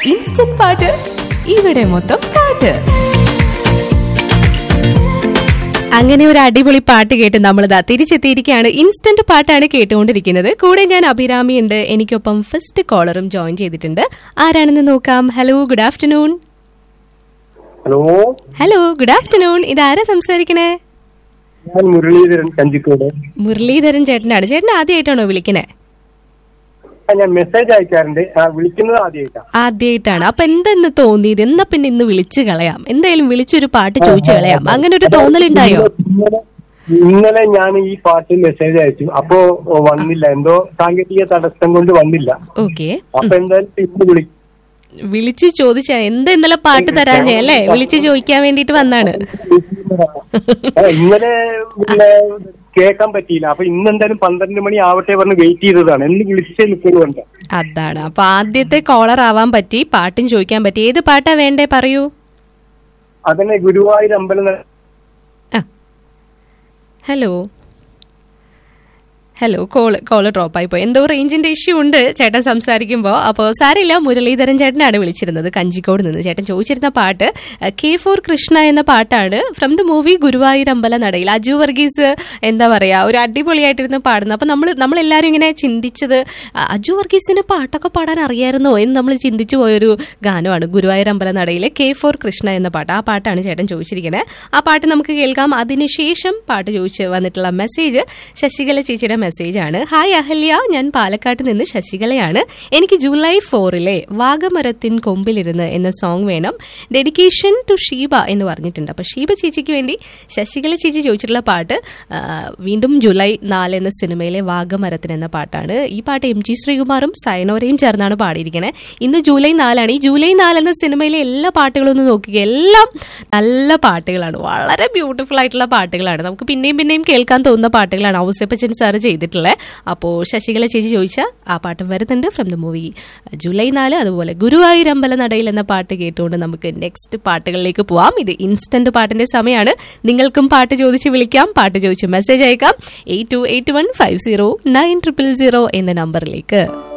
instant പാട്ട് ഇവിടെ മൊത്തം പാട്ട് അങ്ങനെ ഒരു അടിപൊളി പാട്ട് കേട്ട് നമ്മളിതാ തിരിച്ചെത്തിയിരിക്കുകയാണ് ഇൻസ്റ്റന്റ് പാട്ടാണ് കേട്ടുകൊണ്ടിരിക്കുന്നത് കൂടെ ഞാൻ അഭിരാമി ഉണ്ട് എനിക്കൊപ്പം ഫസ്റ്റ് കോളറും ജോയിൻ ചെയ്തിട്ടുണ്ട് ആരാണെന്ന് നോക്കാം hello good afternoon hello hello good afternoon ഇതാരാ സംസാരിക്കണേ ഞാൻ മുരളീധരൻ കഞ്ചിക്കോട് മുരളീധരൻ ചേട്ടനാണ് ചേട്ടൻ ആദ്യമായിട്ടാണോ വിളിക്കണേ ആ, ഞാൻ മെസ്സേജ് അയക്കാറുണ്ട് ആ, വിളിക്കുന്നത് ആദ്യമായിട്ടാ ആദ്യമായിട്ടാണ് അപ്പൊ എന്തെന്ന് തോന്നിയത് എന്നാ പിന്നെ ഇന്ന് വിളിച്ചു കളയാം എന്തായാലും വിളിച്ചൊരു പാട്ട് ചോദിച്ചു കളയാം അങ്ങനെ ഒരു തോന്നലുണ്ടായോ ഇന്നലെ- ഇന്നലെ ഞാൻ ഈ പാട്ട് മെസ്സേജ് അയച്ചു അപ്പോ വന്നില്ല എന്തോ സാങ്കേതിക തടസ്സം കൊണ്ട് വന്നില്ല ഓക്കെ അപ്പൊ എന്തായാലും ഇന്ന് വിളി വിളിച്ചു ചോദിച്ച എന്താ ഇന്നലെ പാട്ട് തരാഞ്ഞേ അല്ലേ വിളിച്ചു ചോദിക്കാൻ വേണ്ടിട്ട് വന്നാണ് ആ, ഇന്നലെ പിന്നെ കേൾക്കാൻ പറ്റിയില്ല അപ്പൊ ഇന്ന് എന്തായാലും പന്ത്രണ്ട് മണി ആവട്ടെ പറഞ്ഞ് വെയിറ്റ് ചെയ്തതാണ് എന്ന് വിളിച്ചേ നിൽക്കുന്നുണ്ട് അതാണ് അപ്പൊ ആദ്യത്തെ കോളർ ആവാൻ പറ്റി പാട്ടും ചോദിക്കാൻ പറ്റി ഏത് പാട്ടാ വേണ്ടേ പറയൂ അതന്നെ ഗുരുവായൂർ അമ്പലം ന- ആ hello hello call call drop ആയി പോയി എന്തോ റേഞ്ചിന്റെ ഇഷ്യൂ ഉണ്ട് ചേട്ടൻ സംസാരിക്കുമ്പോൾ അപ്പോൾ സാരില്ല മുരളീധരൻ ചേട്ടനാണ് വിളിച്ചിരുന്നത് കഞ്ചിക്കോട് നിന്ന് ചേട്ടൻ ചോദിച്ചിരുന്ന പാട്ട് അഹ്, കെ ഫോർ കൃഷ്ണ എന്ന പാട്ടാണ് ഫ്രം ദ മൂവി ഗുരുവായൂർ അമ്പല നടയിൽ അജു വർഗീസ് എന്താ പറയാ ഒരു അടിപൊളിയായിട്ടിരുന്ന് പാടുന്നത് അപ്പൊ നമ്മൾ നമ്മളെല്ലാരും ഇങ്ങനെ ചിന്തിച്ചത് അഹ്, അജു വർഗീസിന് പാട്ടൊക്കെ പാടാൻ അറിയായിരുന്നോ എന്ന് നമ്മൾ ചിന്തിച്ചു പോയൊരു ഗാനമാണ് ഗുരുവായൂർ അമ്പല നടയിലെ കെ ഫോർ കൃഷ്ണ എന്ന പാട്ട് ആ പാട്ടാണ് ചേട്ടൻ ചോദിച്ചിരിക്കുന്നത് ആ പാട്ട് നമുക്ക് കേൾക്കാം അതിനുശേഷം പാട്ട് ചോദിച്ച് വന്നിട്ടുള്ള മെസ്സേജ് ശശികല ചേച്ചിയുടെ മെസ്സേജ് ആണ് ഹായ് അഹല്യ ഞാൻ പാലക്കാട്ട് നിന്ന് ശശികലയാണ് എനിക്ക് ജൂലൈ ഫോറിലെ വാഗമരത്തിൻ കൊമ്പിലിരുന്ന് എന്ന സോങ് വേണം ഡെഡിക്കേഷൻ ടു ഷീബ എന്ന് പറഞ്ഞിട്ടുണ്ട് അപ്പൊ ഷീബ ചേച്ചിക്ക് വേണ്ടി ശശികല ചേച്ചി ചോദിച്ചിട്ടുള്ള പാട്ട് ആ, വീണ്ടും ജൂലൈ നാല് എന്ന സിനിമയിലെ വാഗമരത്തിന് എന്ന പാട്ടാണ് ഈ പാട്ട് എം ജി ശ്രീകുമാറും സയനോരയും ചേർന്നാണ് പാടിയിരിക്കുന്നത് ഇന്ന് ജൂലൈ നാലാണ് ഈ ജൂലൈ നാല് എന്ന സിനിമയിലെ എല്ലാ പാട്ടുകളും ഒന്ന് നോക്കുക എല്ലാം നല്ല പാട്ടുകളാണ് വളരെ ബ്യൂട്ടിഫുൾ ആയിട്ടുള്ള പാട്ടുകളാണ് നമുക്ക് പിന്നെയും പിന്നെയും കേൾക്കാൻ തോന്നുന്ന പാട്ടുകളാണ് ഔസപ്പച്ചൻ സാർ ചെയ്തിട്ടുള്ളത് അപ്പോൾ ശശികല ചേച്ചി ചോദിച്ച ആ പാട്ട് വരുന്നുണ്ട് ഫ്രം ദ മൂവി ജൂലൈ നാല് അതുപോലെ ഗുരുവായൂർ അമ്പല നടയിൽ എന്ന പാട്ട് കേട്ടുകൊണ്ട് നമുക്ക് നെക്സ്റ്റ് പാട്ടുകളിലേക്ക് പോവാം ഇത് ഇൻസ്റ്റന്റ് പാട്ടിന്റെ സമയമാണ് നിങ്ങൾക്കും പാട്ട് ചോദിച്ച് വിളിക്കാം പാട്ട് ചോദിച്ച് മെസ്സേജ് അയക്കാം eight two eight one five zero nine triple zero എന്ന നമ്പറിലേക്ക്